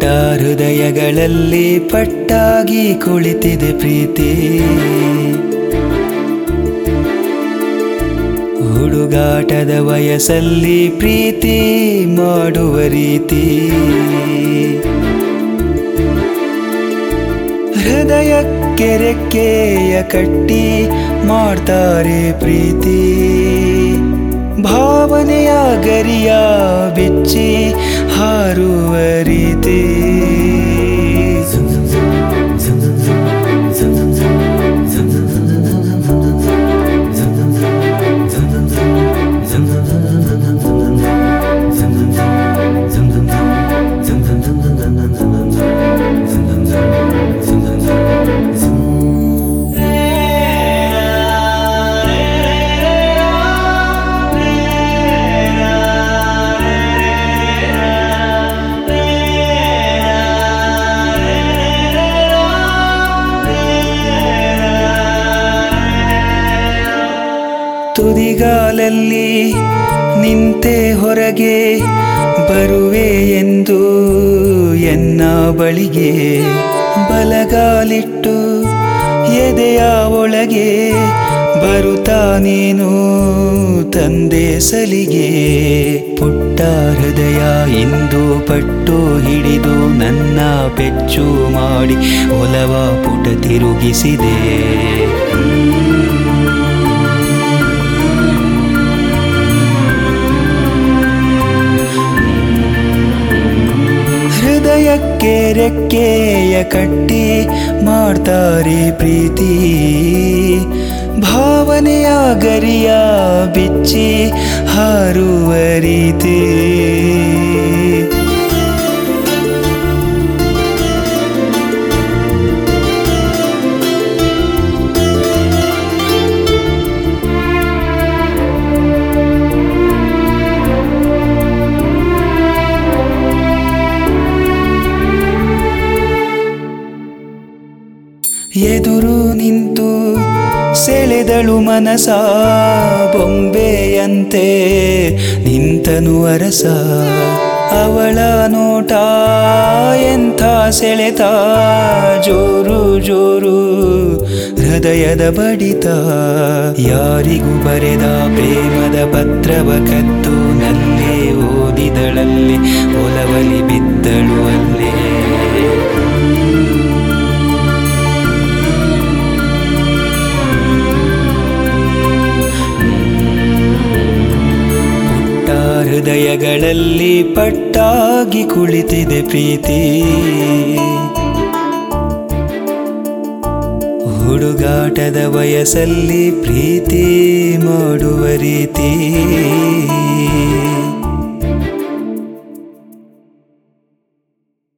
ಪುಟ್ಟ ಹೃದಯಗಳಲ್ಲಿ ಪಟ್ಟಾಗಿ ಕುಳಿತಿದೆ ಪ್ರೀತಿ ಹುಡುಗಾಟದ ವಯಸ್ಸಲ್ಲಿ ಪ್ರೀತಿ ಮಾಡುವ ರೀತಿ ಹೃದಯಕ್ಕೆ ರೆಕ್ಕೆಯ ಕಟ್ಟಿ ಮಾಡ್ತಾರೆ ಪ್ರೀತಿ ಭಾವನೆಯ ಗರಿಯ ಬಿಚ್ಚಿ ಹಾರುವ ರೀತಿ ತುದಿಗಾಲಲ್ಲಿ ನಿಂತೆ ಹೊರಗೆ ಬರುವೆ ಎಂದು ಎನ್ನ ಬಳಿಗೆ ಬಲಗಾಲಿಟ್ಟು ಎದೆಯ ಒಳಗೆ ಬರುತ್ತಾ ನೀನು ತಂದೆ ಸಲಿಗೆ ಪುಟ್ಟ ಹೃದಯ ಇಂದು ಪಟ್ಟು ಹಿಡಿದು ನನ್ನ ಪೆಚ್ಚು ಮಾಡಿ ಒಲವ ಪುಟ ತಿರುಗಿಸಿದೆ ಹೃದಯಕ್ಕೆ ರೆಕ್ಕೆಯ ಕಟ್ಟಿ ಮಾಡ್ತಾರೆ ಪ್ರೀತಿ ಭಾವನೆಯ ಗರಿಯ ಬಿಚ್ಚಿ ಹಾರುವ ರೀತಿ ಎದುರು ನಿಂತು ಸೆಳೆದಳು ಮನಸ ಬೊಂಬೆಯಂತೆ ನಿಂತನು ಅರಸ ಅವಳ ನೋಟ ಎಂಥ ಸೆಳೆತ ಜೋರು ಜೋರು ಹೃದಯದ ಬಡಿತ ಯಾರಿಗೂ ಬರೆದ ಪ್ರೇಮದ ಪತ್ರವ ಕದ್ದು ನಲ್ಲೇ ಓದಿದಳಲ್ಲಿ ಒಲವಲಿ ಬಿದ್ದಳು ಅಲ್ಲೇ ಪುಟ್ಟ ಹೃದಯಗಳಲ್ಲಿ ಪಟ್ಟಾಗಿ ಕುಳಿತಿದೆ ಪ್ರೀತಿ ಹುಡುಗಾಟದ ವಯಸ್ಸಲ್ಲಿ ಪ್ರೀತಿ ಮಾಡುವ ರೀತಿ